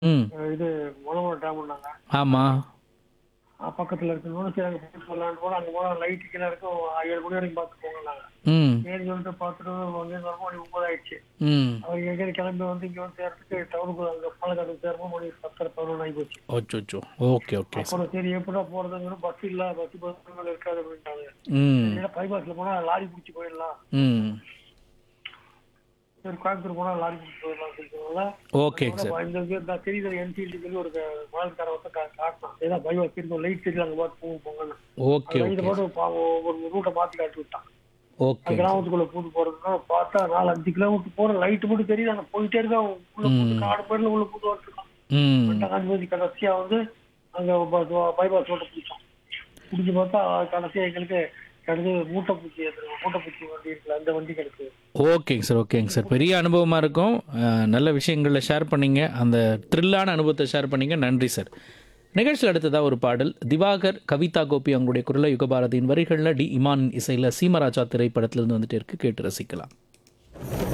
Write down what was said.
ம் இது முளமலை டேம்னாங்க ஆமாம் பக்கத்தில் இருக்கணும் சரி அங்கே போயிட்டு வரலான்னு போனால் அங்கே போனால் லைட்டு கீழே இருக்கும் ஏழு மணி வரைக்கும் பார்த்து போங்கன்னாங்க ம் ஏன்னு சொல்லிட்டு பார்த்துட்டு அங்கேருந்து வரும்போது மணி ஒன்பது ஆயிடுச்சு ம் அவர் எங்கேயும் கிளம்பி வந்து இங்கே வந்து சேர்றதுக்கு டவுனுக்கு அங்கே பாலக்காடு சேரும்போது மணி பத்தரை பதினொன்று ஆகி போச்சு ஓச்சோ ஓகே ஓகே சார் அப்புறம் சரி எப்படா போகிறதுங்கிற பஸ் இல்லை பஸ் பஸ் இருக்காது அப்படின்ட்டாங்க ம் ஏன்னா பைபாஸில் போனால் லாரி பிடிச்சி போயிடலாம் ம் சரி கோயம்புத்தூர் போனால் லாரி பிடிச்சி போயிடலாம் சொல்லிட்டு ஓகேங்க சார் இந்த இது இந்த தெரியுது என்ஃபீல்டு சொல்லி ஒரு மலர்கார வந்து காட்டினான் ஏதா பைபாஸ் இருக்கும் லைட் தெரியல அங்கே பார்த்து போங்க போங்கன்னு ஓகே அந்த இது ஓகே மட்டும் பாவம் ஒரு ரூட்டை மாற்றி காட்டி விட்டான் ஓகே கிராமத்துக்குள்ள பூந்து போறதுன்னா பார்த்தா நாலு அஞ்சு கிலோமீட்டர் போற லைட் மட்டும் தெரியுது அங்க போயிட்டே இருக்கா உள்ள பூந்து காடு பேர்ல உள்ள பூந்து வந்துருக்கான் ம் காஞ்சிபதி கடைசியா வந்து அங்க பைபாஸ் ரோட்டை பிடிச்சோம் பிடிச்சி பார்த்தா கடைசியா எங்களுக்கு கிடைச்சது மூட்டை பூச்சி மூட்டை பூச்சி வண்டி இருக்குல்ல அந்த வண்டி கிடைச்சது ஓகேங்க சார் ஓகேங்க சார் பெரிய அனுபவமாக இருக்கும் அஹ், நல்ல விஷயங்களை ஷேர் பண்ணீங்க அந்த த்ரில்லான அனுபவத்தை ஷேர் பண்ணீங்க நன்றி சார் நிகழ்ச்சியில் அடுத்ததாக ஒரு பாடல் திவாகர் கவிதா கோபி அவங்களுடைய குரலை யுகபாரதியின் வரிகளில் டி இமான் இசையில் சீமராஜா திரைப்படத்திலிருந்து வந்துட்டு இருக்கு கேட்டு ரசிக்கலாம்